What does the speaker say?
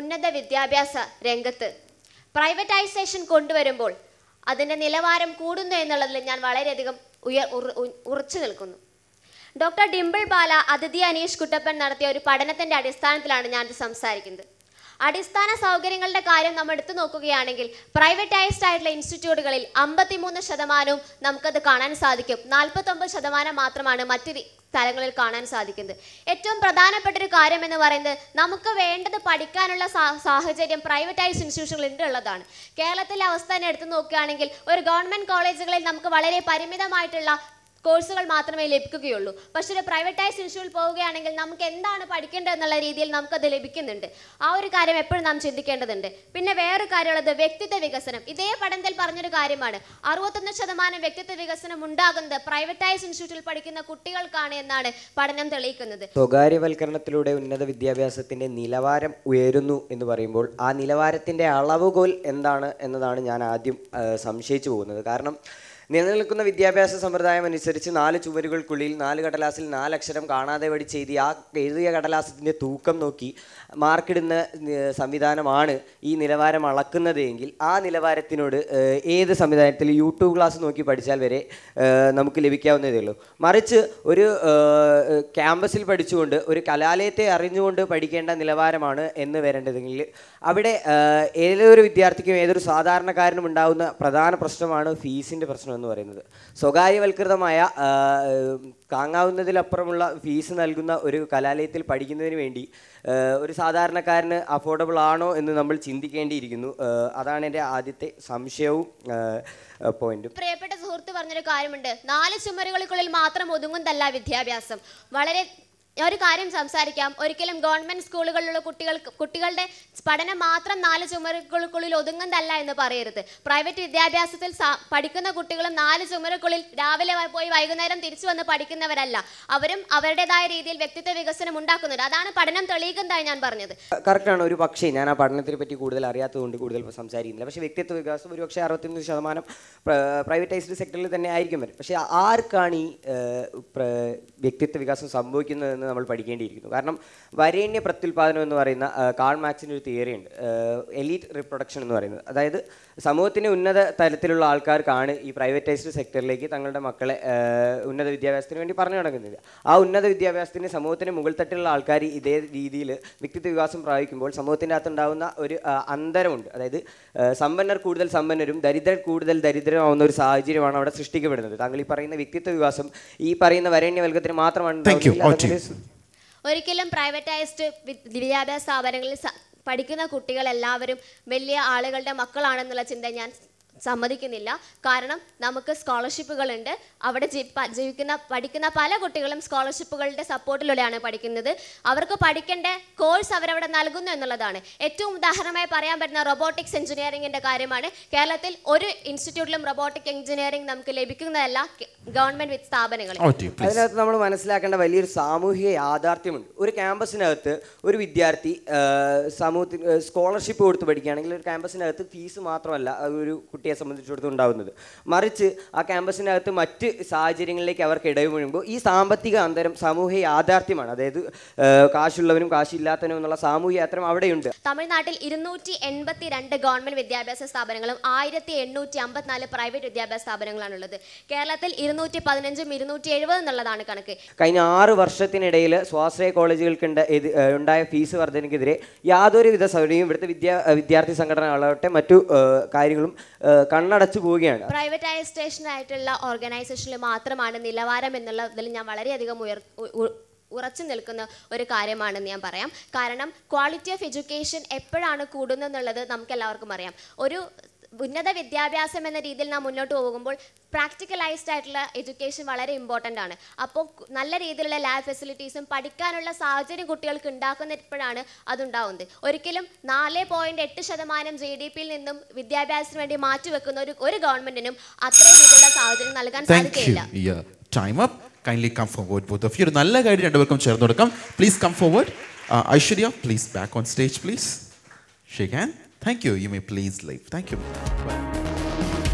ഉന്നത വിദ്യാഭ്യാസ രംഗത്ത് പ്രൈവറ്റൈസേഷൻ കൊണ്ടുവരുമ്പോൾ അതിൻ്റെ നിലവാരം കൂടുന്നു എന്നുള്ളതിൽ ഞാൻ വളരെയധികം ഉയർ ഉറ- ഉ- ഉറച്ചു നിൽക്കുന്നു ഡോക്ടർ ഡിംപിൾ ബാല അതിഥി അനീഷ് കുട്ടപ്പൻ നടത്തിയ ഒരു പഠനത്തിന്റെ അടിസ്ഥാനത്തിലാണ് ഞാൻ ഇത് സംസാരിക്കുന്നത് അടിസ്ഥാന സൗകര്യങ്ങളുടെ കാര്യം നമ്മൾ എടുത്തു നോക്കുകയാണെങ്കിൽ പ്രൈവറ്റൈസ്ഡ് ആയിട്ടുള്ള ഇൻസ്റ്റിറ്റ്യൂട്ടുകളിൽ അമ്പത്തിമൂന്ന് ശതമാനവും നമുക്കത് കാണാൻ സാധിക്കും നാൽപ്പത്തൊമ്പത് ശതമാനം മാത്രമാണ് മറ്റ് രി- സ്ഥലങ്ങളിൽ കാണാൻ സാധിക്കുന്നത് ഏറ്റവും പ്രധാനപ്പെട്ട ഒരു കാര്യം എന്ന് പറയുന്നത് നമുക്ക് വേണ്ടത് പഠിക്കാനുള്ള സാ- സാഹചര്യം പ്രൈവറ്റൈസ്ഡ് ഇൻസ്റ്റിറ്റ്യൂഷനുകൾ ഉണ്ട് ഉള്ളതാണ് കേരളത്തിലെ അവസ്ഥ തന്നെ എടുത്തു നോക്കുകയാണെങ്കിൽ ഒരു ഗവൺമെന്റ് കോളേജുകളിൽ നമുക്ക് വളരെ പരിമിതമായിട്ടുള്ള കോഴ്സുകൾ മാത്രമേ ലഭിക്കുകയുള്ളൂ പക്ഷേ ഒരു പ്രൈവറ്റൈസ് ഇൻസ്റ്റിറ്റ്യൂട്ടിൽ പോവുകയാണെങ്കിൽ നമുക്ക് എന്താണ് പഠിക്കേണ്ടത് എന്നുള്ള രീതിയിൽ നമുക്കത് ലഭിക്കുന്നുണ്ട് ആ ഒരു കാര്യം എപ്പോഴും നാം ചിന്തിക്കേണ്ടതുണ്ട് പിന്നെ വേറൊരു കാര്യമുള്ളത് വ്യക്തിത്വ വികസനം ഇതേ പഠനത്തിൽ പറഞ്ഞൊരു കാര്യമാണ് അറുപത്തൊന്ന് ശതമാനം വ്യക്തിത്വ വികസനം ഉണ്ടാകുന്നത് പ്രൈവറ്റൈസ് ഇൻസ്റ്റിറ്റ്യൂട്ടിൽ പഠിക്കുന്ന കുട്ടികൾക്കാണ് എന്നാണ് പഠനം തെളിയിക്കുന്നത് സ്വകാര്യവൽക്കരണത്തിലൂടെ ഉന്നത വിദ്യാഭ്യാസത്തിൻ്റെ നിലവാരം ഉയരുന്നു എന്ന് പറയുമ്പോൾ ആ നിലവാരത്തിൻ്റെ അളവുകോൽ എന്താണ് എന്നതാണ് ഞാൻ ആദ്യം ആ, സംശയിച്ചു പോകുന്നത് കാരണം നിലനിൽക്കുന്ന വിദ്യാഭ്യാസ സമ്പ്രദായം അനുസരിച്ച് നാല് ചുവരുകൾക്കുള്ളിൽ നാല് കടലാസിൽ നാലക്ഷരം കാണാതെ പഠിച്ച് എഴുതി ആ എഴുതിയ കടലാസത്തിൻ്റെ തൂക്കം നോക്കി മാർക്കിടുന്ന ഏർ, സംവിധാനമാണ് ഈ നിലവാരം അളക്കുന്നത് എങ്കിൽ ആ നിലവാരത്തിനോട് ഏർ, ഏത് സംവിധാനത്തിൽ യൂട്യൂബ് ക്ലാസ് നോക്കി പഠിച്ചാൽ വരെ ഏർ, നമുക്ക് ലഭിക്കാവുന്നതേ ഉള്ളൂ മറിച്ച് ഒരു ഏർ, ക്യാമ്പസിൽ പഠിച്ചുകൊണ്ട് ഒരു കലാലയത്തെ അറിഞ്ഞുകൊണ്ട് പഠിക്കേണ്ട നിലവാരമാണ് എന്ന് വരേണ്ടതെങ്കിൽ അവിടെ ഏർ, ഏതൊരു വിദ്യാർത്ഥിക്കും ഏതൊരു സാധാരണക്കാരനും ഉണ്ടാകുന്ന പ്രധാന പ്രശ്നമാണ് ഫീസിൻ്റെ പ്രശ്നം എന്ന് പറയുന്നത് സ്വകാര്യവൽകൃതമായ ഏർ, താങ്ങാവുന്നതിലപ്പുറമുള്ള ഫീസ് നൽകുന്ന ഒരു കലാലയത്തിൽ പഠിക്കുന്നതിന് വേണ്ടി ഏർ, ഒരു സാധാരണക്കാരന് അഫോർഡബിൾ ആണോ എന്ന് നമ്മൾ ചിന്തിക്കേണ്ടിയിരിക്കുന്നു ഏർ, അതാണ് എൻ്റെ ആദ്യത്തെ സംശയവും പോയിന്റും പ്രിയപ്പെട്ട സുഹൃത്ത് പറഞ്ഞൊരു കാര്യമുണ്ട് നാല് ചുമരുകൾക്കുള്ളിൽ മാത്രം ഒതുങ്ങുന്നതല്ല വിദ്യാഭ്യാസം വളരെ ഞാൻ ഒരു കാര്യം സംസാരിക്കാം ഒരിക്കലും ഗവൺമെന്റ് സ്കൂളുകളിലുള്ള കുട്ടികൾക്ക് കുട്ടികളുടെ പഠനം മാത്രം നാല് ചുമരുകൾക്കുള്ളിൽ ഒതുങ്ങുന്നതല്ല എന്ന് പറയരുത് പ്രൈവറ്റ് വിദ്യാഭ്യാസത്തിൽ സ- പഠിക്കുന്ന കുട്ടികളും നാല് ചുമരുകൾക്കുള്ളിൽ രാവിലെ വ- പോയി വൈകുന്നേരം തിരിച്ചു വന്ന് പഠിക്കുന്നവരല്ല അവരും അവരുടേതായ രീതിയിൽ വ്യക്തിത്വ വികസനം ഉണ്ടാക്കുന്നുണ്ട് അതാണ് പഠനം തെളിയിക്കുന്നതായി ഞാൻ പറഞ്ഞത് കറക്റ്റാണ് ഒരു പക്ഷേ ഞാൻ ആ പഠനത്തിനെ പറ്റി കൂടുതൽ അറിയാത്തതുകൊണ്ട് കൂടുതൽ സംസാരിക്കുന്നില്ല പക്ഷേ വ്യക്തിത്വ വികാസം ഒരു പക്ഷേ അറുപത്തിയൊന്ന് ശതമാനം പ്രൈവറ്റൈസ്ഡ് സെക്ടറിൽ തന്നെ ആയിരിക്കും വരും പക്ഷേ ആർക്കാണ് ഈ ഏർ, പ്ര- വ്യക്തിത്വ വികാസം സംഭവിക്കുന്നതെന്ന് നമ്മൾ പഠിക്കേണ്ടിയിരിക്കുന്നു കാരണം വരേണ്യ പ്രത്യുൽപാദനം എന്ന് പറയുന്ന ഏർ, കാൾ മാക്സിൻ്റെ ഒരു തിയറി ഉണ്ട് എലീറ്റ് റിപ്രൊഡക്ഷൻ എന്ന് പറയുന്നത് അതായത് സമൂഹത്തിൻ്റെ ഉന്നത തലത്തിലുള്ള ആൾക്കാർക്കാണ് ഈ പ്രൈവറ്റൈസ്ഡ് സെക്ടറിലേക്ക് തങ്ങളുടെ മക്കളെ ഏർ, ഉന്നത വിദ്യാഭ്യാസത്തിന് വേണ്ടി പറഞ്ഞു നടക്കുന്നത് ആ ഉന്നത വിദ്യാഭ്യാസത്തിന് സമൂഹത്തിന് മുകൾ തട്ടിലുള്ള ആൾക്കാർ ഇതേ രീതിയിൽ വ്യക്തിത്വ വികാസം പ്രാപിക്കുമ്പോൾ സമൂഹത്തിൻ്റെ അകത്തുണ്ടാകുന്ന ഒരു ആ, അന്തരമുണ്ട് അതായത് ആ, സമ്പന്നർ കൂടുതൽ സമ്പന്നരും ദരിദ്രർ കൂടുതൽ ദരിദ്രമാവുന്ന ഒരു സാഹചര്യമാണ് അവിടെ സൃഷ്ടിക്കപ്പെടുന്നത് താങ്കൾ ഈ പറയുന്ന വ്യക്തിത്വ വികാസം ഈ പറയുന്ന വരേണ്യവൽക്കത്തിന് മാത്രമാണ് Thank you. ഉണ്ടാവുന്നതെങ്കിൽ Out to അതങ്ങനെ ഒരിക്കലും പ്രൈവറ്റൈസ്ഡ് വിദ്യാഭ്യാസ സ്ഥാപനങ്ങളിൽ സ- പഠിക്കുന്ന കുട്ടികൾ എല്ലാവരും വലിയ ആളുകളുടെ മക്കളാണെന്നുള്ള ചിന്ത ഞാൻ സമ്മതിക്കുന്നില്ല കാരണം നമുക്ക് സ്കോളർഷിപ്പുകളുണ്ട് അവിടെ ജി- പ- ജീവിക്കുന്ന പഠിക്കുന്ന പല കുട്ടികളും സ്കോളർഷിപ്പുകളുടെ സപ്പോർട്ടിലൂടെയാണ് പഠിക്കുന്നത് അവർക്ക് പഠിക്കേണ്ട കോഴ്സ് അവരവിടെ നൽകുന്നു എന്നുള്ളതാണ് ഏറ്റവും ഉദാഹരണമായി പറയാൻ പറ്റുന്ന റോബോട്ടിക്സ് എഞ്ചിനീയറിംഗിന്റെ കാര്യമാണ് കേരളത്തിൽ ഒരു ഇൻസ്റ്റിറ്റ്യൂട്ടിലും റോബോട്ടിക് എഞ്ചിനീയറിംഗ് നമുക്ക് ലഭിക്കുന്നതല്ല കെ- ഗവൺമെന്റ് സ്ഥാപനങ്ങളിൽ Out to you, please. അതിനകത്ത് നമ്മൾ മനസ്സിലാക്കേണ്ട വലിയൊരു സാമൂഹിക യാഥാർത്ഥ്യമുണ്ട് ഒരു ക്യാമ്പസിനകത്ത് ഒരു വിദ്യാർത്ഥി സമൂഹത്തിന് സ്കോളർഷിപ്പ് കൊടുത്ത് പഠിക്കുകയാണെങ്കിൽ ഒരു ക്യാമ്പസിനകത്ത് ഫീസ് മാത്രമല്ല അത് ഒരു കുട്ടിയെ സംബന്ധിച്ചിടത്തോളം ഉണ്ടാകുന്നത് മറിച്ച് ആ ക്യാമ്പസിനകത്ത് മറ്റ് സാഹചര്യങ്ങളിലേക്ക് അവർക്ക് ഇടവഴുമ്പോൾ ഈ സാമ്പത്തിക അന്തരം സാമൂഹിക യാഥാർത്ഥ്യമാണ് അതായത് ആ, കാശുള്ളവനും കാശില്ലാത്തവനും എന്നുള്ള സാമൂഹിക യാത്രം അവിടെയുണ്ട് തമിഴ്നാട്ടിൽ ഇരുന്നൂറ്റി എൺപത്തി രണ്ട് ഗവൺമെന്റ് വിദ്യാഭ്യാസ സ്ഥാപനങ്ങളും ആയിരത്തി എണ്ണൂറ്റി അമ്പത്തിനാല് പ്രൈവറ്റ് വിദ്യാഭ്യാസ സ്ഥാപനങ്ങളാണുള്ളത് കേരളത്തിൽ ഇരുന്നൂറ്റി പതിനഞ്ചും ഇരുന്നൂറ്റി എഴുപത് എന്നുള്ളതാണ് കണക്ക് കഴിഞ്ഞ ആറ് വർഷത്തിനിടയിൽ സ്വാശ്രയ കോളേജുകൾക്കുണ്ട് എതി- ഏഹ് ഉണ്ടായ ഫീസ് വർധനയ്ക്കെതിരെ യാതൊരുവിധ സൗകര്യവും ഇവിടുത്തെ വിദ്യാ വിദ്യാർത്ഥി സംഘടനകളാവട്ടെ മറ്റു ഏഹ് കാര്യങ്ങളും ഏഹ് കണ്ണടച്ചു പോവുകയാണ് പ്രൈവറ്റൈസേഷൻ ആയിട്ടുള്ള ഓർഗനൈസേഷനിൽ മാത്രമാണ് നിലവാരം എന്നുള്ളതിൽ ഞാൻ വളരെയധികം ഉയർ ഉ- ഉ- ഉറച്ചു നിൽക്കുന്ന ഒരു കാര്യമാണെന്ന് ഞാൻ പറയാം കാരണം ക്വാളിറ്റി ഓഫ് എഡ്യൂക്കേഷൻ എപ്പോഴാണ് കൂടുന്നതെന്നുള്ളത് നമുക്ക് എല്ലാവർക്കും അറിയാം ഒരു ഉന്നത വിദ്യാഭ്യാസം എന്ന രീതിയിൽ നാം മുന്നോട്ട് പോകുമ്പോൾ പ്രാക്ടിക്കലൈസ്ഡ് ആയിട്ടുള്ള എഡ്യൂക്കേഷൻ വളരെ ഇമ്പോർട്ടൻ്റ് ആണ് അപ്പോൾ കു- നല്ല രീതിയിലുള്ള ലാബ് ഫെസിലിറ്റീസും പഠിക്കാനുള്ള സാഹചര്യം കുട്ടികൾക്ക് ഉണ്ടാക്കുന്നപ്പോഴാണ് അതുണ്ടാവുന്നത് ഒരിക്കലും നാല് പോയിന്റ് എട്ട് ശതമാനം ജി ഡി പിയിൽ നിന്നും വിദ്യാഭ്യാസത്തിന് വേണ്ടി മാറ്റിവെക്കുന്ന ഒരു ഒരു ഗവൺമെന്റിനും അത്രയും രീതിയിലുള്ള സാഹചര്യം നൽകാൻ താങ്ക് യു സാധിക്കില്ല yeah time up kindly come forward both of you ഒരു നല്ല കാര്യം രണ്ടുപേർക്കും ചേർന്ന് കൊടുക്കാം please come forward Aishwarya please back on stage please shake hand thank you you may please life thank U